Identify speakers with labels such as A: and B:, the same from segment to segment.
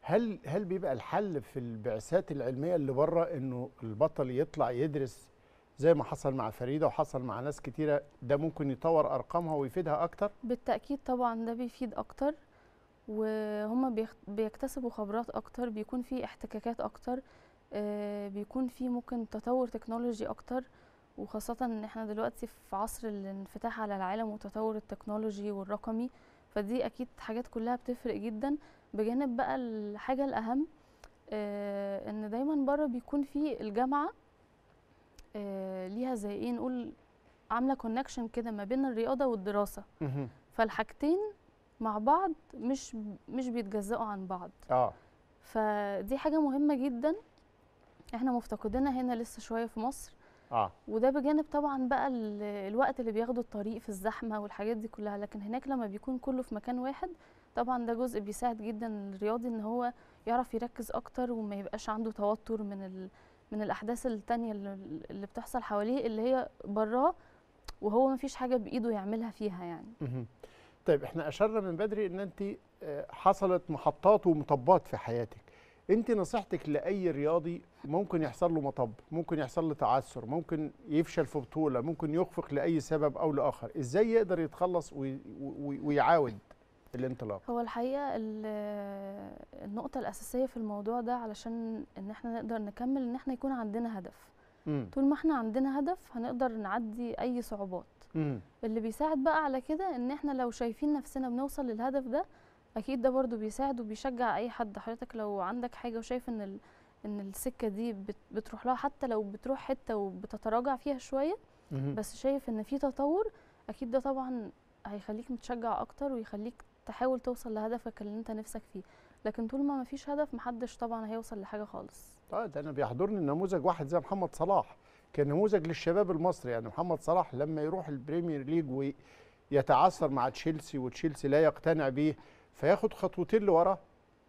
A: هل هل بيبقى الحل في البعثات العلميه اللي بره انه البطل يطلع يدرس زي ما حصل مع فريده وحصل مع ناس كتيره ده ممكن يطور ارقامها ويفيدها اكتر
B: بالتأكيد طبعا ده بيفيد أكتر وهم بيخ- بيكتسبوا خبرات أكتر بيكون في احتكاكات أكتر آه، بيكون في ممكن تطور تكنولوجي أكتر وخاصة إن احنا دلوقتي في عصر الانفتاح على العالم وتطور التكنولوجي والرقمي فدي أكيد حاجات كلها بتفرق جدا بجانب بقى الحاجة الأهم آه، إن دايما بره بيكون في الجامعة آه، ليها زي ايه نقول عاملة كونكشن كده ما بين الرياضة والدراسة
A: مهم.
B: فالحاجتين مع بعض مش مش بيتجزأوا عن بعض
A: اه
B: فدي حاجة مهمة جدا احنا مفتقدينها هنا لسه شوية في مصر
A: اه
B: وده بجانب طبعا بقى ال- الوقت اللي بياخده الطريق في الزحمة والحاجات دي كلها لكن هناك لما بيكون كله في مكان واحد طبعا ده جزء بيساعد جدا الرياضي ان هو يعرف يركز اكتر وما يبقاش عنده توتر من ال من الاحداث التانية اللي, اللي بتحصل حواليه اللي هي براه وهو ما فيش حاجة بايده يعملها فيها يعني
A: مهم. طيب احنا اشرنا من بدري ان انت آه، حصلت محطات ومطبات في حياتك انت نصيحتك لاي رياضي ممكن يحصل له مطب ممكن يحصل له تعثر ممكن يفشل في بطوله ممكن يخفق لاي سبب او لاخر ازاي يقدر يتخلص وي- وي- ويعاود الانطلاق
B: هو الحقيقة ال- النقطة الأساسية في الموضوع ده علشان إن احنا نقدر نكمل إن احنا يكون عندنا هدف
A: مم.
B: طول ما احنا عندنا هدف هنقدر نعدي أي صعوبات
A: مم.
B: اللي بيساعد بقى على كده إن احنا لو شايفين نفسنا بنوصل للهدف ده أكيد ده برضو بيساعد وبيشجع أي حد حضرتك لو عندك حاجة وشايف إن ال... إن السكة دي بت... بتروح لها حتى لو بتروح حتة وبتتراجع فيها شوية
A: مهم.
B: بس شايف إن في تطور أكيد ده طبعا هيخليك متشجع أكتر ويخليك تحاول توصل لهدفك اللي انت نفسك فيه لكن طول ما مفيش هدف محدش طبعا هيوصل لحاجة خالص
A: اه ده انا بيحضرني نموذج واحد زي محمد صلاح كان نموذج للشباب المصري يعني محمد صلاح لما يروح البريمير ليج ويتعثر مع تشيلسي وتشيلسي لا يقتنع بيه فياخد خطوتين لورا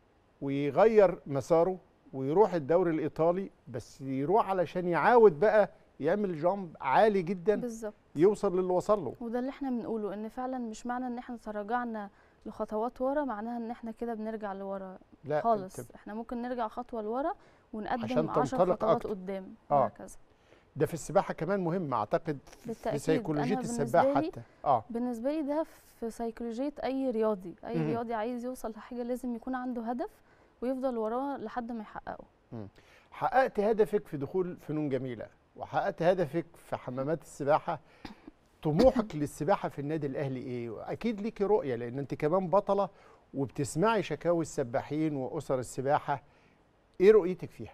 A: ويغير مساره ويروح الدوري الايطالي بس يروح علشان يعاود بقى يعمل جامب عالي جدا
B: بالظبط
A: يوصل للي وصل له
B: وده اللي احنا بنقوله ان فعلا مش معنى ان احنا تراجعنا لخطوات ورا معناها ان احنا كده بنرجع لورا
A: لا
B: خالص
A: أنت-
B: احنا ممكن نرجع خطوة لورا ونقدم
A: عشان
B: عشر
A: تنطلق
B: خطوات
A: أكتر.
B: قدام
A: آه.
B: وهكذا
A: ده في السباحه كمان مهم اعتقد في
B: بالتأكيد.
A: سيكولوجيه
B: أنا
A: السباح
B: بالنسبة لي
A: حتى اه
B: بالنسبة لي ده في سيكولوجية أي رياضي أي
A: مهم.
B: رياضي عايز يوصل لحاجة لازم يكون عنده هدف ويفضل وراه لحد ما يحققه
A: حققت هدفك في دخول فنون جميلة وحققت هدفك في حمامات السباحة طموحك للسباحة في النادي الأهلي إيه؟ أكيد ليكي رؤية لأن أنت كمان بطلة وبتسمعي شكاوي السباحين وأسر السباحة إيه رؤيتك فيها؟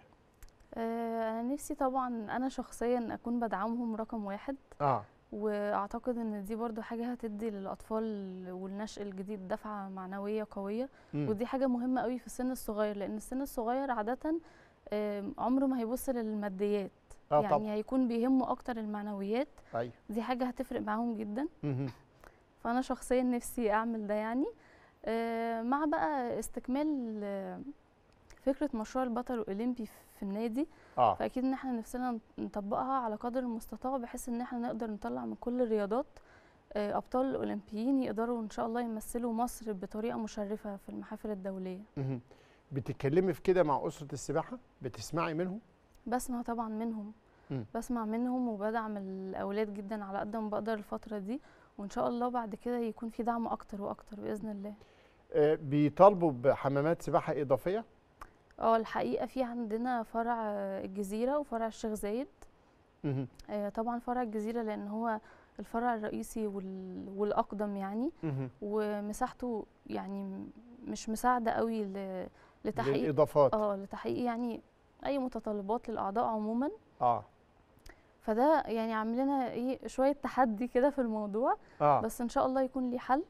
B: آه، أنا نفسي طبعا أنا شخصيا أكون بدعمهم رقم واحد
A: آه
B: واعتقد ان دي برضو حاجه هتدي للاطفال والنشء الجديد دفعه معنويه قويه
A: مم.
B: ودي حاجه مهمه قوي في السن الصغير لان السن الصغير عاده آم، عمره ما هيبص للماديات
A: آه
B: يعني
A: طبعا
B: هيكون بيهمه اكتر المعنويات
A: أيوه
B: دي حاجه هتفرق معاهم جدا
A: مهم.
B: فانا شخصيا نفسي اعمل ده يعني آه، مع بقى استكمال آه، فكره مشروع البطل الاولمبي في النادي
A: آه
B: فاكيد ان احنا نفسنا نطبقها على قدر المستطاع بحيث ان احنا نقدر نطلع من كل الرياضات آه، ابطال الاولمبيين يقدروا ان شاء الله يمثلوا مصر بطريقه مشرفه في المحافل الدوليه
A: مهم. بتتكلمي في كده مع أسرة السباحة؟ بتسمعي منهم؟
B: بسمع طبعا منهم
A: مم.
B: بسمع منهم وبدعم الاولاد جدا على قد ما بقدر الفتره دي وان شاء الله بعد كده يكون في دعم اكتر واكتر باذن الله
A: آه بيطالبوا بحمامات سباحة إضافية؟
B: اه الحقيقه في عندنا فرع آه، الجزيره وفرع الشيخ زايد
A: مهم.
B: آه، طبعا فرع الجزيره لان هو الفرع الرئيسي وال- والاقدم يعني
A: مهم.
B: ومساحته يعني م- مش مساعده قوي ل- لتحقيق
A: للإضافات
B: اه لتحقيق يعني اي متطلبات للاعضاء عموما
A: آه
B: فده يعني عامل لنا ايه شويه تحدي كده في الموضوع
A: آه
B: بس ان شاء الله يكون ليه حل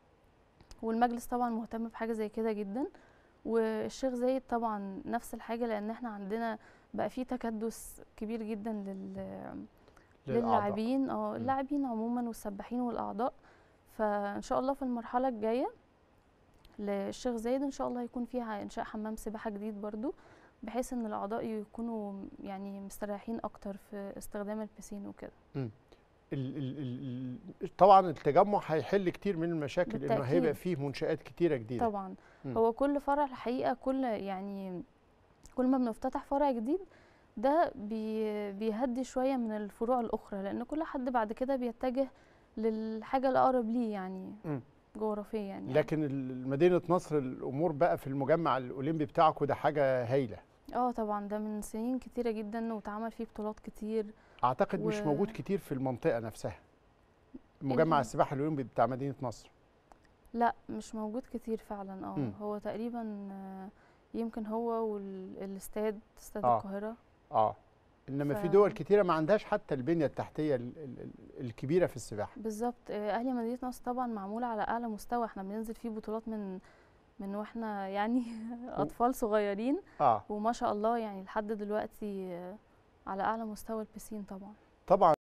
B: والمجلس طبعا مهتم بحاجه زي كده جدا والشيخ زايد طبعا نفس الحاجه لان احنا عندنا بقى في تكدس كبير جدا لل
A: للأعضاء.
B: للاعبين اه اللاعبين عموما والسباحين والاعضاء فان شاء الله في المرحله الجايه للشيخ زايد ان شاء الله يكون فيها انشاء حمام سباحه جديد برضو بحيث ان الاعضاء يكونوا يعني مستريحين اكتر في استخدام البسين وكده
A: ال ال ال ال طبعا التجمع هيحل كتير من المشاكل انه
B: بالتأكيد.
A: هيبقى فيه منشآت كتيره جديده
B: طبعا
A: مم.
B: هو كل فرع الحقيقه كل يعني كل ما بنفتتح فرع جديد ده بي بيهدي شويه من الفروع الاخرى لان كل حد بعد كده بيتجه للحاجه الاقرب ليه يعني
A: مم.
B: جغرافيا يعني
A: لكن ال- مدينه نصر الامور بقى في المجمع الاولمبي بتاعكم ده حاجه هايله
B: اه طبعا ده من سنين كتيره جدا واتعمل فيه بطولات كتير
A: اعتقد مش
B: و-
A: موجود كتير في المنطقه نفسها مجمع
B: ال-
A: السباحه الاولمبي بتاع مدينه نصر
B: لا مش موجود كتير فعلا اه
A: مم.
B: هو تقريبا آه، يمكن هو والاستاد استاد
A: آه.
B: القاهره
A: اه انما في
B: ف-
A: دول كتيره ما عندهاش حتى البنيه التحتيه ال- ال- ال- الكبيره في السباحه
B: بالظبط آه، اهلي مدينه نصر طبعا معموله على اعلى مستوى احنا بننزل فيه بطولات من من واحنا يعني اطفال صغيرين
A: اه
B: وما شاء الله يعني لحد دلوقتي آه، على اعلى مستوى البسين طبعا
A: طبعا